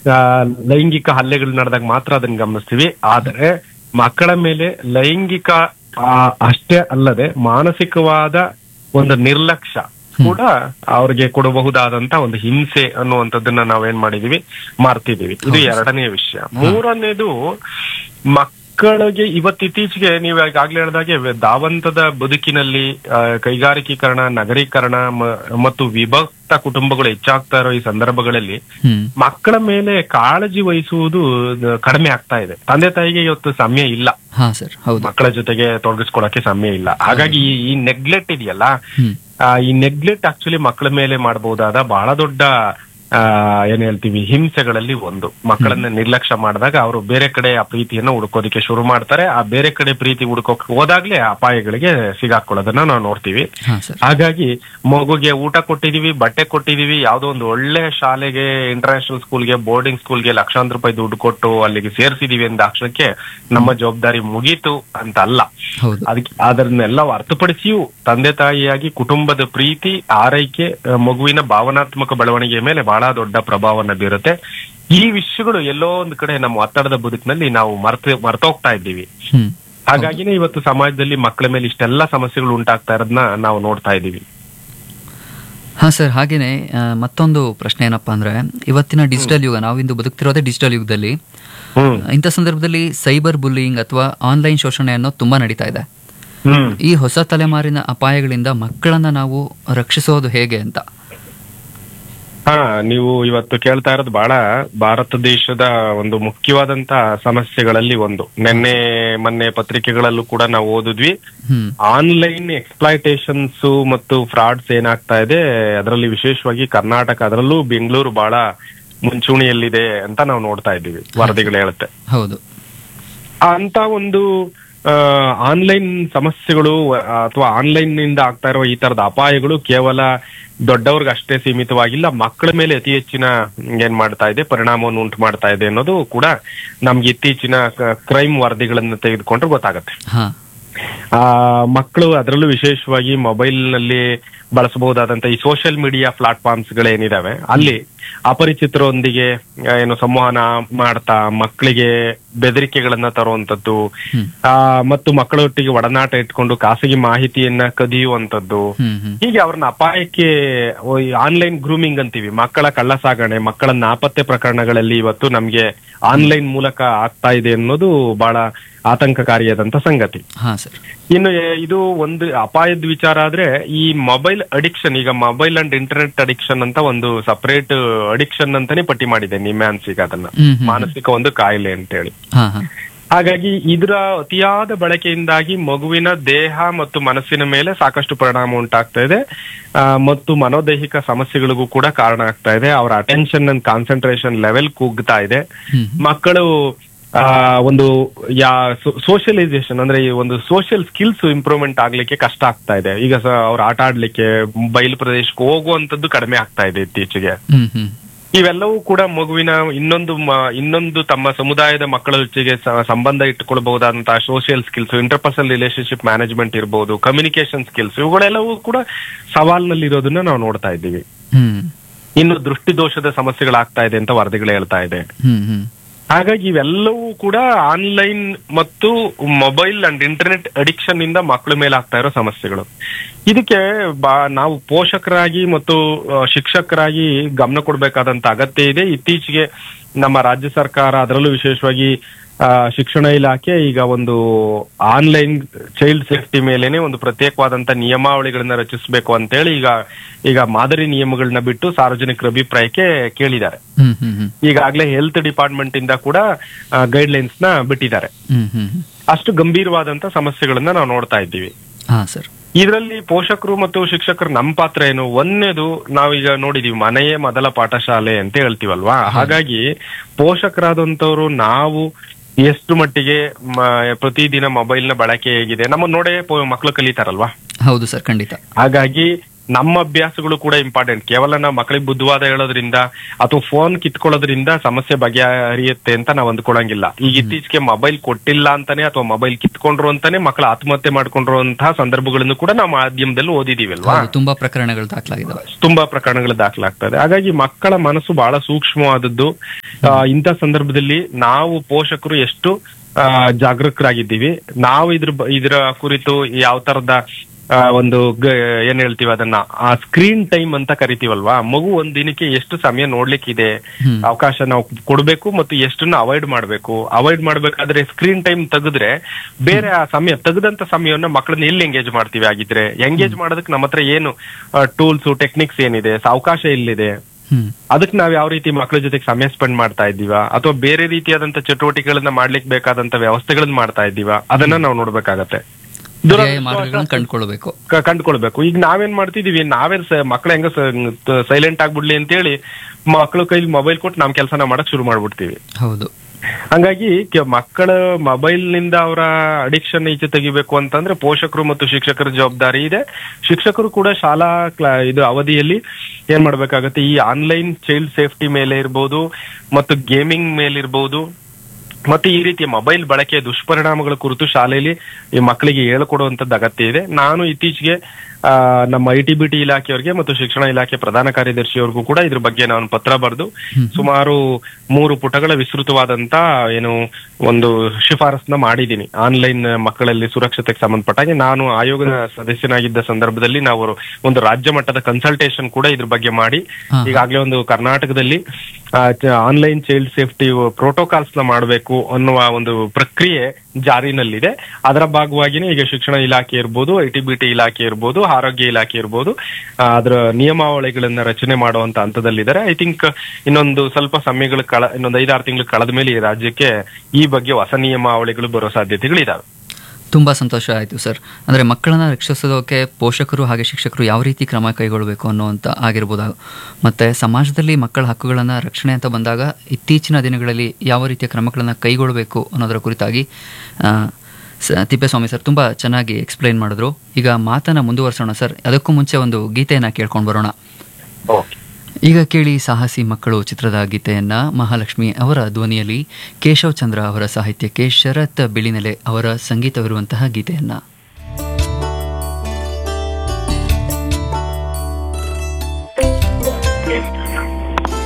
ಆ, ಲೈಂಗಿಕ ಹಲ್ಲೆಗಳು ನಡೆದಾಗ ಮಾತ್ರ ಅದನ್ನ ಗಮನಿಸ್ತೀವಿ ಆದರೆ ಮಕ್ಕಳ ಮೇಲೆ ಲೈಂಗಿಕ ಆ, ಅಷ್ಟೇ ಅಲ್ಲದೆ ಮಾನಸಿಕವಾದ ಒಂದು ನಿರ್ಲಕ್ಷ್ಯ ಕೂಡ ಅವ್ರಿಗೆ ಕೊಡಬಹುದಾದಂತ ಒಂದು ಹಿಂಸೆ ಅನ್ನುವಂಥದ್ದನ್ನ ನಾವೇನ್ ಮಾಡಿದೀವಿ ಮಾಡ್ತಿದೀವಿ ಇದು ಎರಡನೇ ವಿಷಯ ಮೂರನೇದು ಮಕ್ಕಳಿಗೆ ಇವತ್ತಿತ್ತೀಚೆಗೆ ನೀವು ಈಗಾಗ್ಲೇ ಹೇಳಿದಾಗೆ ದಾವಂತದ ಬದುಕಿನಲ್ಲಿ ಆ, ಕೈಗಾರಿಕೀಕರಣ ನಗರೀಕರಣ ಮ- ಮತ್ತು ವಿಭಕ್ತ ಕುಟುಂಬಗಳು ಹೆಚ್ಚಾಗ್ತಾ ಇರೋ ಈ ಸಂದರ್ಭಗಳಲ್ಲಿ ಹ್ಮ್ ಮಕ್ಕಳ ಮೇಲೆ ಕಾಳಜಿ ವಹಿಸುವುದು ಆ, ಕಡಿಮೆ ಆಗ್ತಾ ಇದೆ ತಂದೆ ತಾಯಿಗೆ ಇವತ್ತು ಸಮಯ ಇಲ್ಲ ಹಾ ಸರ್ ಹೌದು ಮಕ್ಕಳ ಜೊತೆಗೆ ತೊಡಗಿಸ್ಕೊಳಕ್ಕೆ ಸಮಯ ಇಲ್ಲ ಹಾಗಾಗಿ ಈ- ಈ ನೆಗ್ಲೆಕ್ಟ್ ಇದೆಯಲ್ಲ ಹ್ಮ್ ಆ, ಈ ನೆಗ್ಲೆಕ್ಟ್ ಆಕ್ಚುಲಿ ಮಕ್ಕಳ ಮೇಲೆ ಮಾಡಬಹುದಾದ ಬಹಳ ದೊಡ್ಡ ಆ, ಏನ್ ಹೇಳ್ತೀವಿ ಹಿಂಸೆಗಳಲ್ಲಿ ಒಂದು ಮಕ್ಕಳನ್ನ ನಿರ್ಲಕ್ಷ್ಯ ಮಾಡಿದಾಗ ಅವರು ಬೇರೆ ಕಡೆ ಆ ಪ್ರೀತಿಯನ್ನ ಹುಡುಕೋದಕ್ಕೆ ಶುರು ಮಾಡ್ತಾರೆ ಆ ಬೇರೆ ಕಡೆ ಪ್ರೀತಿ ಹುಡುಕೋಕ್ ಹೋದಾಗ್ಲೇ ಅಪಾಯಗಳಿಗೆ ಸಿಗಾಕೊಳ್ಳೋದನ್ನ ನಾವು ನೋಡ್ತೀವಿ ಹಾ ಸರ್ ಹಾಗಾಗಿ ಮಗುಗೆ ಊಟ ಕೊಟ್ಟಿದೀವಿ ಬಟ್ಟೆ ಕೊಟ್ಟಿದೀವಿ ಯಾವ್ದೋ ಒಂದು ಒಳ್ಳೆ ಶಾಲೆಗೆ ಇಂಟರ್ನ್ಯಾಷನಲ್ ಸ್ಕೂಲ್ಗೆ ಬೋರ್ಡಿಂಗ್ ಸ್ಕೂಲ್ಗೆ ಲಕ್ಷಾಂತರ ರೂಪಾಯಿ ದುಡ್ಡು ಕೊಟ್ಟು ಅಲ್ಲಿಗೆ ಸೇರ್ಸಿದೀವಿ ಅಂದ ತಕ್ಷಣಕ್ಕೆ ನಮ್ಮ ಜವಾಬ್ದಾರಿ ಮುಗೀತು ಅಂತ ಅಲ್ಲ ಹೌದು ಅದಕ್ಕೆ ಅದನ್ನೆಲ್ಲ ಹೊರತುಪಡಿಸಿಯೂ ತಂದೆ ತಾಯಿಯಾಗಿ ಕುಟುಂಬದ ಪ್ರೀತಿ ಆರೈಕೆ ಆ, ಮಗುವಿನ ಭಾವನಾತ್ಮಕ ಬೆಳವಣಿಗೆಯ ಮೇಲೆ ಬಹಳ ದೊಡ್ಡ ಪ್ರಭಾವವನ್ನು ಬೀರುತ್ತೆ ಈ ವಿಷಯಗಳು ಎಲ್ಲೋ ಒಂದು ಕಡೆ ನಮ್ಮ ಒತ್ತಡದ ಬದುಕಿನಲ್ಲಿ ನಾವು ಮರ್ತ ಮರ್ತೋಗ್ತಾ ಇದ್ದೀವಿ ಹ್ಮ್ ಹಾಗಾಗಿನೇ ಇವತ್ತು ಸಮಾಜದಲ್ಲಿ ಮಕ್ಕಳ ಮೇಲೆ ಇಷ್ಟೆಲ್ಲ ಸಮಸ್ಯೆಗಳು ಉಂಟಾಗ್ತಾ ಇರೋದನ್ನ ನಾವು ನೋಡ್ತಾ ಇದ್ದೀವಿ ಹಾ ಸರ್ ಹಾಗೇನೆ ಆ, ಮತ್ತೊಂದು ಪ್ರಶ್ನೆ ಏನಪ್ಪಾ ಅಂದ್ರೆ ಇವತ್ತಿನ ಡಿಜಿಟಲ್ ಯುಗ ನಾವಿಂದು ಬದುಕ್ತಿರೋದೇ ಡಿಜಿಟಲ್ ಯುಗದಲ್ಲಿ ಹ್ಮ್ ಇಂಥ ಸಂದರ್ಭದಲ್ಲಿ ಸೈಬರ್ ಬುಲ್ಲಿಂಗ್ ಅಥವಾ ಆನ್ಲೈನ್ ಶೋಷಣೆ ಅನ್ನೋದು ತುಂಬಾ ನಡೀತಾ ಇದೆ ಹ್ಮ್ ಈ ಹೊಸ ತಲೆಮಾರಿನ ಅಪಾಯಗಳಿಂದ ಮಕ್ಕಳನ್ನ ನಾವು ರಕ್ಷಿಸೋದು ಹೇಗೆ ಅಂತ ಹಾ ನೀವು ಇವತ್ತು ಕೇಳ್ತಾ ಇರೋದು ಬಹಳ ಭಾರತ ದೇಶದ ಒಂದು ಮುಖ್ಯವಾದಂತ ಸಮಸ್ಯೆಗಳಲ್ಲಿ ಒಂದು ನಿನ್ನೆ ಮೊನ್ನೆ ಪತ್ರಿಕೆಗಳಲ್ಲೂ ಕೂಡ ನಾವು ಓದಿದ್ವಿ ಹ್ಮ್ ಆನ್ಲೈನ್ ಎಕ್ಸ್ಪ್ಲಾಯ್ಟೇಷನ್ಸ್ ಮತ್ತು ಫ್ರಾಡ್ಸ್ ಏನಾಗ್ತಾ ಇದೆ ಅದರಲ್ಲಿ ವಿಶೇಷವಾಗಿ ಕರ್ನಾಟಕ ಅದರಲ್ಲೂ ಬೆಂಗಳೂರು ಬಹಳ ಮುಂಚೂಣಿಯಲ್ಲಿದೆ ಅಂತ ನಾವು ನೋಡ್ತಾ ಇದ್ದೀವಿ ವರದಿಗಳು ಹೇಳುತ್ತೆ ಹೌದು ಅಂತ ಒಂದು ಆನ್ಲೈನ್ ಸಮಸ್ಯೆಗಳು ಅಥವಾ ಆನ್ಲೈನ್ ನಿಂದ ಆಗ್ತಾ ಇರುವ ಈ ತರದ ಅಪಾಯಗಳು ಕೇವಲ ದೊಡ್ಡವ್ರಿಗೆ ಅಷ್ಟೇ ಸೀಮಿತವಾಗಿಲ್ಲ ಮಕ್ಕಳ ಮೇಲೆ ಅತಿ ಹೆಚ್ಚಿನ ಏನ್ ಮಾಡ್ತಾ ಇದೆ ಪರಿಣಾಮವನ್ನು ಉಂಟು ಮಾಡ್ತಾ ಇದೆ ಅನ್ನೋದು ಕೂಡ ನಮ್ಗೆ ಇತ್ತೀಚಿನ ಕ್ರೈಮ್ ವರದಿಗಳನ್ನು ತೆಗೆದುಕೊಂಡ್ರೆ ಗೊತ್ತಾಗತ್ತೆ ಹಾ ಆ ಮಕ್ಕಳು ಅದರಲ್ಲೂ ವಿಶೇಷವಾಗಿ ಮೊಬೈಲ್ ನಲ್ಲಿ ಬಳಸಬಹುದಾದಂತ ಈ ಸೋಷಿಯಲ್ ಮೀಡಿಯಾ ಪ್ಲಾಟ್ಫಾರ್ಮ್ಸ್ ಗಳೇನಿದಾವೆ ಅಲ್ಲಿ ಅಪರಿಚಿತರೊಂದಿಗೆ ಆ, ಏನು ಸಂವಹನ ಮಾಡ್ತಾ ಮಕ್ಕಳಿಗೆ ಬೆದರಿಕೆಗಳನ್ನ ತರುವಂತದ್ದು ಹ್ಮ್ ಆ ಮತ್ತು ಮಕ್ಕಳೊಟ್ಟಿಗೆ ಒಡನಾಟ ಇಟ್ಕೊಂಡು ಖಾಸಗಿ ಮಾಹಿತಿಯನ್ನ ಕದಿಯುವಂತದ್ದು ಹ್ಮ್ ಹ್ಮ್ ಹೀಗೆ ಅವ್ರನ್ನ ಅಪಾಯಕ್ಕೆ ಆನ್ಲೈನ್ ಗ್ರೂಮಿಂಗ್ ಅಂತೀವಿ ಮಕ್ಕಳ ಕಳ್ಳ ಸಾಗಣೆ ಮಕ್ಕಳ ನಾಪತ್ತೆ ಪ್ರಕರಣಗಳಲ್ಲಿ ಇವತ್ತು ನಮ್ಗೆ ಆನ್ಲೈನ್ ಮೂಲಕ ಆಗ್ತಾ ಇದೆ ಅನ್ನೋದು ಬಹಳ ಆತಂಕಕಾರಿಯಾದಂತ ಸಂಗತಿ ಹಾ ಸರ್ ಇನ್ನು ಎ- ಇದು ಒಂದು ಅಪಾಯದ ವಿಚಾರ ಆದ್ರೆ ಈ ಮೊಬೈಲ್ ಅಡಿಕ್ಷನ್ ಈಗ ಮೊಬೈಲ್ ಅಂಡ್ ಇಂಟರ್ನೆಟ್ ಅಡಿಕ್ಷನ್ ಅಂತ ಒಂದು ಸಪರೇಟ್ ಅಡಿಕ್ಷನ್ ಅಂತಾನೆ ಪಟ್ಟಿ ಮಾಡಿದೆ ನಿಮ್ಯಾನ್ಸ್ ಈಗ ಅದನ್ನ ಹ್ಮ್ ಹ್ಮ್ ಮಾನಸಿಕ ಒಂದು ಕಾಯಿಲೆ ಅಂತ ಹೇಳಿ ಹಾ ಹಾ ಹಾಗಾಗಿ ಇದರ ಅತಿಯಾದ ಬಳಕೆಯಿಂದಾಗಿ ಮಗುವಿನ ದೇಹ ಮತ್ತು ಮನಸ್ಸಿನ ಮೇಲೆ ಸಾಕಷ್ಟು ಪರಿಣಾಮ ಉಂಟಾಗ್ತಾ ಇದೆ ಆ, ಮತ್ತು ಮನೋದೈಹಿಕ ಸಮಸ್ಯೆಗಳಿಗೂ ಕೂಡ ಕಾರಣ ಆಗ್ತಾ ಇದೆ ಅವರ ಅಟೆನ್ಷನ್ ಅಂಡ್ ಕಾನ್ಸಂಟ್ರೇಷನ್ ಲೆವೆಲ್ ಕುಗ್ತಾ ಇದೆ ಹ್ಮ್ ಮಕ್ಕಳು ಆ ಒಂದು ಯಾ ಸೋಷಿಯಲೈಸೇಷನ್ ಅಂದ್ರೆ ಈ ಒಂದು ಸೋಷಿಯಲ್ ಸ್ಕಿಲ್ಸ್ ಇಂಪ್ರೂವ್ಮೆಂಟ್ ಆಗ್ಲಿಕ್ಕೆ ಕಷ್ಟ ಆಗ್ತಾ ಇದೆ ಈಗ ಅವ್ರು ಆಟ ಆಡ್ಲಿಕ್ಕೆ ಬಯಲು ಪ್ರದೇಶಕ್ಕೆ ಹೋಗುವಂತದ್ದು ಕಡಿಮೆ ಆಗ್ತಾ ಇದೆ ಇತ್ತೀಚೆಗೆ ಹ್ಮ್ ಹ್ಮ್ ಇವೆಲ್ಲವೂ ಕೂಡ ಮಗುವಿನ ಇನ್ನೊಂದು ಮ- ಇನ್ನೊಂದು ತಮ್ಮ ಸಮುದಾಯದ ಮಕ್ಕಳ ಜೊತೆಗೆ ಸ- ಸಂಬಂಧ ಇಟ್ಟುಕೊಳ್ಬಹುದಾದಂತಹ social skills interpersonal relationship management ಇರ್ಬೋದು ಕಮ್ಯುನಿಕೇಶನ್ ಸ್ಕಿಲ್ಸ್ ಇವುಗಳೆಲ್ಲವೂ ಕೂಡ ಸವಾಲ್ನಲ್ಲಿ ಇರೋದನ್ನ ನಾವು ನೋಡ್ತಾ ಇದ್ದೀವಿ ಹ್ಮ್ ಇನ್ನು ದೃಷ್ಟಿ ದೋಷದ ಸಮಸ್ಯೆಗಳಾಗ್ತಾ ಇದೆ ಅಂತ ವರದಿಗಳು ಹೇಳ್ತಾ ಇದೆ ಹ್ಮ್ ಹ್ಮ್ ಹಾಗಾಗಿ ಇವೆಲ್ಲವೂ ಕೂಡ ಆನ್ಲೈನ್ ಮತ್ತು ಮೊಬೈಲ್ ಅಂಡ್ ಇಂಟರ್ನೆಟ್ ಅಡಿಕ್ಷನ್ ಇಂದ ಮಕ್ಕಳ ಮೇಲೆ ಆಗ್ತಾ ಇರೋ ಸಮಸ್ಯೆಗಳು ಇದಕ್ಕೆ ಬಾ- ನಾವು ಪೋಷಕರಾಗಿ ಮತ್ತು ಆ, ಶಿಕ್ಷಕರಾಗಿ ಗಮನ ಕೊಡಬೇಕಾದಂತ ಅಗತ್ಯ ಇದೆ ಇತ್ತೀಚೆಗೆ ನಮ್ಮ ರಾಜ್ಯ ಸರ್ಕಾರ ಅದರಲ್ಲೂ ವಿಶೇಷವಾಗಿ ಆ, ಶಿಕ್ಷಣ ಇಲಾಖೆ ಈಗ ಒಂದು ಆನ್ಲೈನ್ ಚೈಲ್ಡ್ ಸೇಫ್ಟಿ ಮೇಲೇನೆ ಒಂದು ಪ್ರತ್ಯೇಕವಾದಂತ ನಿಯಮಾವಳಿಗಳನ್ನ ರಚಿಸಬೇಕು ಅಂತೇಳಿ ಈಗ ಈಗ ಮಾದರಿ ನಿಯಮಗಳನ್ನ ಬಿಟ್ಟು ಸಾರ್ವಜನಿಕರ ಅಭಿಪ್ರಾಯಕ್ಕೆ ಕೇಳಿದ್ದಾರೆ ಹ್ಮ್ ಹ್ಮ್ ಹ್ಮ್ ಈಗಾಗಲೇ ಹೆಲ್ತ್ ಡಿಪಾರ್ಟ್ಮೆಂಟ್ ಇಂದ ಕೂಡ ಗೈಡ್ ಲೈನ್ಸ್ ನ ಬಿಟ್ಟಿದ್ದಾರೆ ಹ್ಮ್ ಹ್ಮ್ ಹ್ಮ್ ಅಷ್ಟು ಗಂಭೀರವಾದಂತ ಸಮಸ್ಯೆಗಳನ್ನ ನಾವು ನೋಡ್ತಾ ಇದ್ದೀವಿ ಹಾ ಸರ್ ಇದರಲ್ಲಿ ಪೋಷಕರು ಮತ್ತು ಶಿಕ್ಷಕರು ನಮ್ಮ ಪಾತ್ರ ಏನು ಒಂದನೇದು ನಾವೀಗ ನೋಡಿದೀವಿ ಮನೆಯೇ ಮೊದಲ ಪಾಠಶಾಲೆ ಅಂತ ಹೇಳ್ತೀವಲ್ವಾ ಹಾಗಾಗಿ ಪೋಷಕರಾದಂತವ್ರು ನಾವು ಎಷ್ಟು ಮಟ್ಟಿಗೆ ಮ- ಪ್ರತಿದಿನ ಮೊಬೈಲ್ ನ ಬಳಕೆ ಹೇಗಿದೆ ನಮ್ಮ ನೋಡೇ ಪೋ- ಮಕ್ಕಳು ಕಲಿತಾರಲ್ವಾ ಹೌದು ಸರ್ ಖಂಡಿತ ಹಾಗಾಗಿ ನಮ್ಮ ಅಭ್ಯಾಸಗಳು ಕೂಡ ಇಂಪಾರ್ಟೆಂಟ್ ಕೇವಲ ನಾವು ಮಕ್ಕಳಿಗೆ ಬುದ್ಧವಾದ ಹೇಳೋದ್ರಿಂದ ಅಥವಾ ಫೋನ್ ಕಿತ್ಕೊಳ್ಳೋದ್ರಿಂದ ಸಮಸ್ಯೆ ಬಗೆಹರಿಯುತ್ತೆ ಅಂತ ನಾವು ಅಂದ್ಕೊಳಂಗಿಲ್ಲ ಈಗ ಇತ್ತೀಚೆಗೆ ಮೊಬೈಲ್ ಕೊಟ್ಟಿಲ್ಲ ಅಂತಾನೆ ಅಥವಾ ಮೊಬೈಲ್ ಕಿತ್ಕೊಂಡ್ರು ಅಂತಾನೆ ಮಕ್ಕಳು ಆತ್ಮಹತ್ಯೆ ಮಾಡ್ಕೊಂಡಿರುವಂತಹ ಸಂದರ್ಭಗಳನ್ನು ಕೂಡ ನಾವು ಮಾಧ್ಯಮದಲ್ಲಿ ಓದಿದೀವಲ್ವಾ ಹೌದು ತುಂಬಾ ಪ್ರಕರಣಗಳು ದಾಖಲಾಗಿದ್ದಾವೆ ತುಂಬಾ ಪ್ರಕರಣಗಳು ದಾಖಲಾಗ್ತದೆ ಹಾಗಾಗಿ ಮಕ್ಕಳ ಮನಸ್ಸು ಬಹಳ ಸೂಕ್ಷ್ಮವಾದದ್ದು ಆ, ಇಂಥ ಸಂದರ್ಭದಲ್ಲಿ ನಾವು ಪೋಷಕರು ಎಷ್ಟು ಆ, ಜಾಗರೂಕರಾಗಿದ್ದೀವಿ ನಾವು ಇದ್ರ ಬ- ಇದರ ಕುರಿತು ಯಾವ ತರದ ಆ, ಒಂದು ಗ- ಏನ್ ಹೇಳ್ತೀವಿ ಅದನ್ನ ಆ ಸ್ಕ್ರೀನ್ ಟೈಮ್ ಅಂತ ಕರಿತೀವಲ್ವಾ ಮಗು ಒಂದ್ ದಿನಕ್ಕೆ ಎಷ್ಟು ಸಮಯ ನೋಡ್ಲಿಕ್ಕಿದೆ ಹ್ಮ್. ಅವಕಾಶ ನಾವು ಕೊಡ್ಬೇಕು ಮತ್ತು ಎಷ್ಟನ್ನ ಅವಾಯ್ಡ್ ಮಾಡ್ಬೇಕು ಅವಾಯ್ಡ್ ಮಾಡ್ಬೇಕಾದ್ರೆ ಸ್ಕ್ರೀನ್ ಟೈಮ್ ತೆಗೆದ್ರೆ ಬೇರೆ ಆ ಸಮಯ ತೆಗೆದಂತ ಸಮಯವನ್ನ ಮಕ್ಕಳನ್ನ ಎಲ್ಲಿ ಎಂಗೇಜ್ ಮಾಡ್ತೀವಿ ಆಗಿದ್ರೆ ಎಂಗೇಜ್ ಮಾಡೋದಕ್ಕೆ ನಮ್ಮ ಹತ್ರ ಏನು ಟೂಲ್ಸ್ ಟೆಕ್ನಿಕ್ಸ್ ಏನಿದೆ ಅವಕಾಶ ಎಲ್ಲಿದೆ ಹ್ಮ್ ಅದಕ್ಕೆ ನಾವ್ ಯಾವ ರೀತಿ ಮಕ್ಕಳ ಜೊತೆಗೆ ಸಮಯ ಸ್ಪೆಂಡ್ ಮಾಡ್ತಾ ಇದ್ದೀವ ಅಥವಾ ಬೇರೆ ರೀತಿಯಾದಂತ ಚಟುವಟಿಕೆಗಳನ್ನ ಮಾಡ್ಲಿಕ್ಕೆ ಬೇಕಾದಂತ ವ್ಯವಸ್ಥೆಗಳನ್ನ ಮಾಡ್ತಾ ಇದ್ದೀವ ಅದನ್ನ ನಾವು ನೋಡ್ಬೇಕಾಗತ್ತೆ ಪರ್ಯಾಯ ದುರದೃಷ್ಟವಶಾತ್ ಮಾರ್ಗಗಳನ್ನ ಕಂಡುಕೊಳ್ಬೇಕು ಕ- ಕಂಡ್ಕೊಳ್ಬೇಕು ಈಗ ನಾವೇನ್ ಮಾಡ್ತಿದೀವಿ ನಾವೇ ಮಕ್ಳು ಹೆಂಗ ಸೈಲೆಂಟ್ ಆಗ್ಬಿಡ್ಲಿ ಅಂತೇಳಿ ಮಕ್ಳ ಕೈಲಿ ಮೊಬೈಲ್ ಕೊಟ್ಟು ನಮ್ ಕೆಲಸನ ಮಾಡಕ್ ಶುರು ಮಾಡ್ಬಿಡ್ತೀವಿ ಹೌದು ಹಂಗಾಗಿ ಕೆ- ಮಕ್ಕಳ ಮೊಬೈಲ್ ನಿಂದ ಅವರ ಅಡಿಕ್ಷನ್ ಈಚೆ ತೆಗಿಬೇಕು ಅಂತಂದ್ರೆ ಪೋಷಕರು ಮತ್ತು ಶಿಕ್ಷಕರ ಜವಾಬ್ದಾರಿ ಇದೆ ಶಿಕ್ಷಕರು ಕೂಡ ಶಾಲಾ ಕ್ಲಾ ಇದು ಅವಧಿಯಲ್ಲಿ ಏನ್ ಮಾಡ್ಬೇಕಾಗತ್ತೆ ಈ ಆನ್ಲೈನ್ ಚೈಲ್ಡ್ ಸೇಫ್ಟಿ ಮೇಲೆ ಇರ್ಬೋದು ಮತ್ತು ಗೇಮಿಂಗ್ ಮೇಲೆ ಇರ್ಬೋದು ಮತ್ತೆ ಈ ರೀತಿಯ ಮೊಬೈಲ್ ಬಳಕೆಯ ದುಷ್ಪರಿಣಾಮಗಳ ಕುರಿತು ಶಾಲೆಯಲ್ಲಿ ಈ ಮಕ್ಕಳಿಗೆ ಹೇಳಿಕೊಡುವಂತದ್ದು ಅಗತ್ಯ ಇದೆ ನಾನು ಇತ್ತೀಚೆಗೆ ಆ, ನಮ್ಮ ಐ ಟಿ ಬಿ ಟಿ ಇಲಾಖೆಯವರಿಗೆ ಮತ್ತು ಶಿಕ್ಷಣ ಇಲಾಖೆ ಪ್ರಧಾನ ಕಾರ್ಯದರ್ಶಿಯವರಿಗೂ ಕೂಡ ಇದ್ರ ಬಗ್ಗೆ ನಾನು ಪತ್ರ ಬರೆದು ಸುಮಾರು ಮೂರು ಪುಟಗಳ ವಿಸ್ತೃತವಾದಂತ ಏನು ಒಂದು ಶಿಫಾರಸ್ನ ಮಾಡಿದ್ದೀನಿ ಆನ್ಲೈನ್ ಮಕ್ಕಳಲ್ಲಿ ಸುರಕ್ಷತೆಗೆ ಸಂಬಂಧಪಟ್ಟಾಗೆ ನಾನು ಆಯೋಗದ ಸದಸ್ಯನಾಗಿದ್ದ ಸಂದರ್ಭದಲ್ಲಿ ನಾವು ಒಂದು ರಾಜ್ಯ ಮಟ್ಟದ ಕನ್ಸಲ್ಟೇಷನ್ ಕೂಡ ಇದ್ರ ಬಗ್ಗೆ ಮಾಡಿ ಹಾ. ಈಗಾಗಲೇ ಒಂದು ಕರ್ನಾಟಕದಲ್ಲಿ ಆನ್ಲೈನ್ ಚೈಲ್ಡ್ ಸೇಫ್ಟಿ ಪ್ರೋಟೋಕಾಲ್ಸ್ ನ ಮಾಡಬೇಕು ಅನ್ನುವ ಒಂದು ಪ್ರಕ್ರಿಯೆ ಜಾರಿನಲ್ಲಿದೆ ಅದರ ಭಾಗವಾಗಿನೇ ಈಗ ಶಿಕ್ಷಣ ಇಲಾಖೆ ಇರ್ಬೋದು ಐ ಟಿ ಬಿ ಟಿ ಇಲಾಖೆ ಇರ್ಬೋದು ಆರೋಗ್ಯ ಇಲಾಖೆ ಇರ್ಬೋದು ಆ, ಅದರ ನಿಯಮಾವಳಿಗಳನ್ನ ರಚನೆ ಮಾಡುವಂತ ಹಂತದಲ್ಲಿದ್ದಾರೆ ಐ ಥಿಂಕ್ ಇನ್ನೊಂದು ಸ್ವಲ್ಪ ಸಮಯಗಳು ಕಳ ಇನ್ನೊಂದು ಐದಾರು ತಿಂಗಳು ಕಳೆದ ಮೇಲೆ ಈ ರಾಜ್ಯಕ್ಕೆ ಈ ಬಗ್ಗೆ ಹೊಸ ನಿಯಮಾವಳಿಗಳು ಬರೋ ಸಾಧ್ಯತೆಗಳಿದಾವೆ ತುಂಬಾ ಸಂತೋಷ ಆಯಿತು ಸರ್ ಅಂದರೆ ಮಕ್ಕಳನ್ನ ರಕ್ಷಿಸೋದಕ್ಕೆ ಪೋಷಕರು ಹಾಗೆ ಶಿಕ್ಷಕರು ಯಾವ ರೀತಿ ಕ್ರಮ ಕೈಗೊಳ್ಳಬೇಕು ಅನ್ನುವಂಥ ಆಗಿರ್ಬೋದು ಮತ್ತು ಸಮಾಜದಲ್ಲಿ ಮಕ್ಕಳ ಹಕ್ಕುಗಳನ್ನು ರಕ್ಷಣೆ ಅಂತ ಬಂದಾಗ ಇತ್ತೀಚಿನ ದಿನಗಳಲ್ಲಿ ಯಾವ ರೀತಿಯ ಕ್ರಮಗಳನ್ನು ಕೈಗೊಳ್ಳಬೇಕು ಅನ್ನೋದರ ಕುರಿತಾಗಿ ಆ, ಸ ತಿಪ್ಪೇಸ್ವಾಮಿ ಸರ್ ತುಂಬ ಚೆನ್ನಾಗಿ ಎಕ್ಸ್ಪ್ಲೈನ್ ಮಾಡಿದ್ರು ಈಗ ಮಾತನ್ನು ಮುಂದುವರಿಸೋಣ ಸರ್ ಅದಕ್ಕೂ ಮುಂಚೆ ಒಂದು ಗೀತೆಯನ್ನು ಕೇಳ್ಕೊಂಡು ಬರೋಣ ಓಕೆ ಈಗ ಕೇಳಿ ಸಾಹಸಿ ಮಕ್ಕಳು ಚಿತ್ರದ ಗೀತೆಯನ್ನ ಮಹಾಲಕ್ಷ್ಮಿ ಅವರ ಧ್ವನಿಯಲ್ಲಿ ಕೇಶವ್ ಚಂದ್ರ ಅವರ ಸಾಹಿತ್ಯಕ್ಕೆ ಶರತ್ ಬಿಳಿನೆಲೆ ಅವರ ಸಂಗೀತವಿರುವಂತಹ ಗೀತೆಯನ್ನ